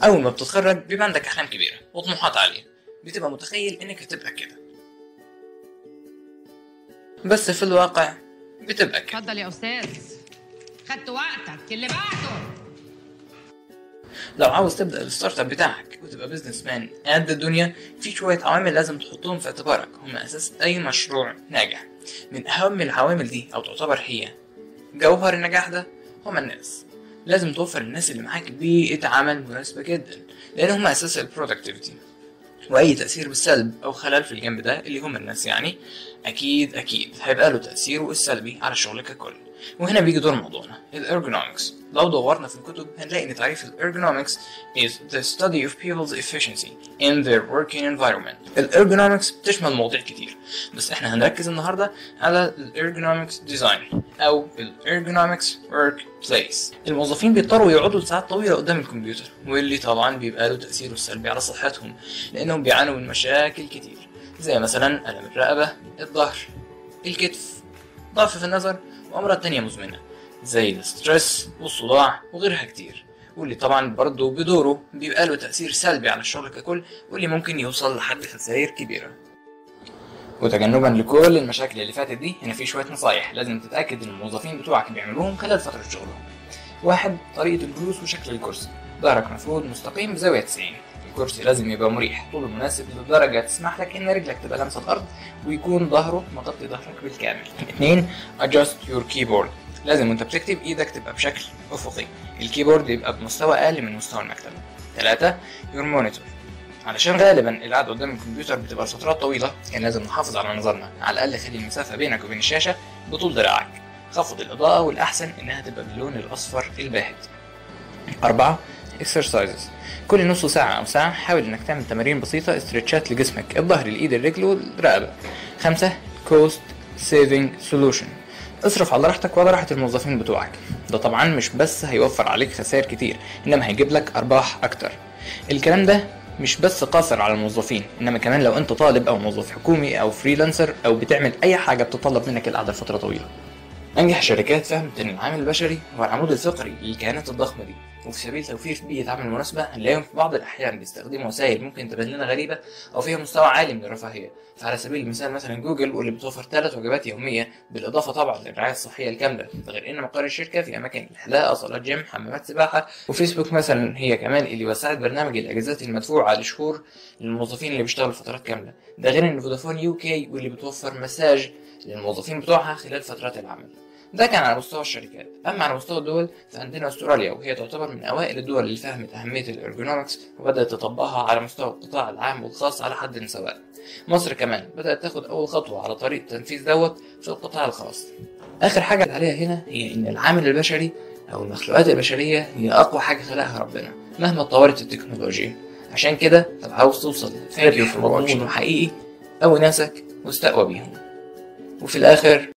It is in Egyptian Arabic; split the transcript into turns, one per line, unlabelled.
اول ما بتتخرج بيبقى عندك احلام كبيره وطموحات عاليه بتبقى متخيل انك هتبقى كده بس في الواقع بتبقى كده
اتفضل يا استاذ خدت وقتك اللي بعده
لو عاوز تبدا الستارت اب بتاعك وتبقى بزنس مان قد الدنيا في شويه عوامل لازم تحطهم في اعتبارك هم اساس اي مشروع ناجح من اهم العوامل دي او تعتبر هي جوهر النجاح ده هم الناس لازم توفر الناس اللي معاك بيئة عمل مناسبة جدا لأن هم أساس البرودكتيفيتي وأي تأثير بالسلب أو خلل في الجنب ده اللي هم الناس يعني أكيد أكيد هيبقى له تأثيره السلبي على الشغل ككل وهنا بيجي دور موضوعنا الارجونومكس لو دورنا في الكتب هنلاقي ان تعريف الارجونومكس is the study of people's efficiency in their working environment الارجونومكس بتشمل مواضيع كتير بس احنا هنركز النهارده على الارجونومكس ديزاين او الارجونومكس ورك بليس الموظفين بيضطروا يقعدوا لساعات طويله قدام الكمبيوتر واللي طبعا بيبقى له تاثيره السلبي على صحتهم لانهم بيعانوا من مشاكل كتير زي مثلا الم الرقبه الظهر الكتف ضعف في النظر وأمراض تانية مزمنة زي الستريس والصداع وغيرها كتير واللي طبعا برضه بدوره بيبقى له تأثير سلبي على الشغل ككل واللي ممكن يوصل لحد خسائر كبيرة وتجنبا لكل المشاكل اللي فاتت دي هنا في شوية نصايح لازم تتأكد إن الموظفين بتوعك بيعملوهم خلال فترة شغلهم واحد طريقة الجلوس وشكل الكرسي ظهرك مفروض مستقيم بزاوية 90 الكرسي لازم يبقى مريح طوله مناسب لدرجة تسمح لك إن رجلك تبقى لامسة الأرض ويكون ظهره مغطي ظهرك بالكامل. اتنين adjust your keyboard لازم وانت بتكتب ايدك تبقى بشكل افقي الكيبورد يبقى بمستوى اقل من مستوى المكتب. تلاتة your monitor علشان غالبا القعدة قدام الكمبيوتر بتبقى لفترات طويلة كان لازم نحافظ على نظرنا على الأقل خلي المسافة بينك وبين الشاشة بطول دراعك خفض الإضاءة والأحسن إنها تبقى باللون الأصفر الباهت أربعة exercises كل نص ساعة أو ساعة حاول إنك تعمل تمارين بسيطة استرتشات لجسمك الظهر الإيد الرجل والرقبة خمسة cost saving solution اصرف على راحتك وعلى راحة الموظفين بتوعك ده طبعا مش بس هيوفر عليك خسائر كتير إنما هيجيب لك أرباح أكتر الكلام ده مش بس قاصر على الموظفين انما كمان لو انت طالب او موظف حكومي او فريلانسر او بتعمل اي حاجه بتتطلب منك القعده لفتره طويله انجح شركات فهمت ان العامل البشري هو العمود الفقري للكيانات الضخمه دي وفي سبيل توفير بيئة عمل مناسبة هنلاقيهم في بعض الأحيان بيستخدموا وسائل ممكن تبان لنا غريبة أو فيها مستوى عالي من الرفاهية فعلى سبيل المثال مثلا جوجل واللي بتوفر ثلاث وجبات يومية بالإضافة طبعا للرعاية الصحية الكاملة ده غير إن مقر الشركة في أماكن الحلاقة صالات جيم حمامات سباحة وفيسبوك مثلا هي كمان اللي وسعت برنامج الأجازات المدفوعة لشهور للموظفين اللي بيشتغلوا فترات كاملة ده غير إن فودافون يو كي واللي بتوفر مساج للموظفين بتوعها خلال فترات العمل ده كان على مستوى الشركات اما على مستوى الدول فعندنا استراليا وهي تعتبر من اوائل الدول اللي فهمت اهميه الارجونومكس وبدات تطبقها على مستوى القطاع العام والخاص على حد سواء مصر كمان بدات تاخد اول خطوه على طريق تنفيذ دوت في القطاع الخاص اخر حاجه عليها هنا هي ان العامل البشري او المخلوقات البشريه هي اقوى حاجه خلقها ربنا مهما اتطورت التكنولوجيا عشان كده لو عاوز توصل لفاليو في مضمون حقيقي قوي ناسك واستقوى بيهم وفي الاخر